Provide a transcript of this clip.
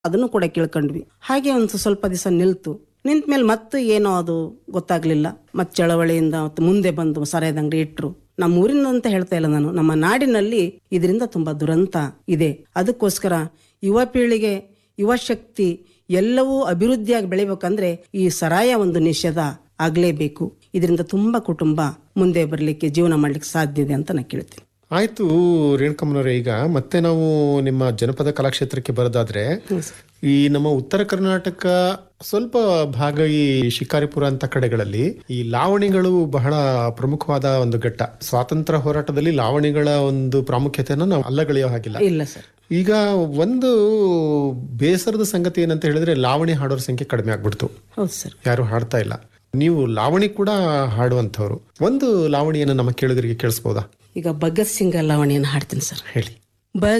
ಅದನ್ನು ಕೂಡ ಕೇಳ್ಕೊಂಡ್ವಿ ಹಾಗೆ ಒಂದು ಸ್ವಲ್ಪ ದಿವಸ ನಿಲ್ತು ನಿಂತ ಮೇಲೆ ಮತ್ತೆ ಏನೋ ಅದು ಗೊತ್ತಾಗ್ಲಿಲ್ಲ ಮತ್ತೆ ಚಳವಳಿಯಿಂದ ಮತ್ತೆ ಮುಂದೆ ಬಂದು ಸರಾಯದ ಅಂಗಡಿ ಇಟ್ರು ನಮ್ಮ ಊರಿನ ಅಂತ ಹೇಳ್ತಾ ಇಲ್ಲ ನಾನು ನಮ್ಮ ನಾಡಿನಲ್ಲಿ ಇದರಿಂದ ತುಂಬಾ ದುರಂತ ಇದೆ ಅದಕ್ಕೋಸ್ಕರ ಯುವ ಪೀಳಿಗೆ ಯುವ ಶಕ್ತಿ ಎಲ್ಲವೂ ಅಭಿವೃದ್ಧಿಯಾಗಿ ಬೆಳಿಬೇಕಂದ್ರೆ ಈ ಸರಾಯ ಒಂದು ನಿಷೇಧ ಆಗ್ಲೇಬೇಕು ಇದರಿಂದ ತುಂಬಾ ಕುಟುಂಬ ಮುಂದೆ ಬರಲಿಕ್ಕೆ ಜೀವನ ಮಾಡ್ಲಿಕ್ಕೆ ಸಾಧ್ಯ ಇದೆ ಅಂತ ನಾನು ಕೇಳ್ತೀನಿ ಆಯ್ತು ರೇಣುಕಮ್ಮನವರೇ ಈಗ ಮತ್ತೆ ನಾವು ನಿಮ್ಮ ಜನಪದ ಕಲಾಕ್ಷೇತ್ರಕ್ಕೆ ಬರೋದಾದ್ರೆ ಈ ನಮ್ಮ ಉತ್ತರ ಕರ್ನಾಟಕ ಸ್ವಲ್ಪ ಭಾಗ ಈ ಶಿಕಾರಿಪುರ ಅಂತ ಕಡೆಗಳಲ್ಲಿ ಈ ಲಾವಣಿಗಳು ಬಹಳ ಪ್ರಮುಖವಾದ ಒಂದು ಘಟ್ಟ ಸ್ವಾತಂತ್ರ್ಯ ಹೋರಾಟದಲ್ಲಿ ಲಾವಣಿಗಳ ಒಂದು ಪ್ರಾಮುಖ್ಯತೆಯನ್ನು ನಾವು ಅಲ್ಲಗಳೆಯೋ ಹಾಗಿಲ್ಲ ಇಲ್ಲ ಸರ್ ಈಗ ಒಂದು ಬೇಸರದ ಸಂಗತಿ ಏನಂತ ಹೇಳಿದ್ರೆ ಲಾವಣಿ ಹಾಡೋರ ಸಂಖ್ಯೆ ಕಡಿಮೆ ಆಗ್ಬಿಡ್ತು ಹೌದು ಸರ್ ಯಾರು ಹಾಡ್ತಾ ಇಲ್ಲ ನೀವು ಲಾವಣಿ ಕೂಡ ಹಾಡುವಂಥವ್ರು ಒಂದು ಲಾವಣಿಯನ್ನು ನಮ್ಮ ಕೇಳುಗರಿಗೆ ಕೇಳಿಸ್ಬೋದಾ ಈಗ ಭಗತ್ ಸಿಂಗ್ ಲಾವಣಿಯನ್ನು ಹಾಡ್ತೀನಿ ಸರ್ ಹೇಳಿ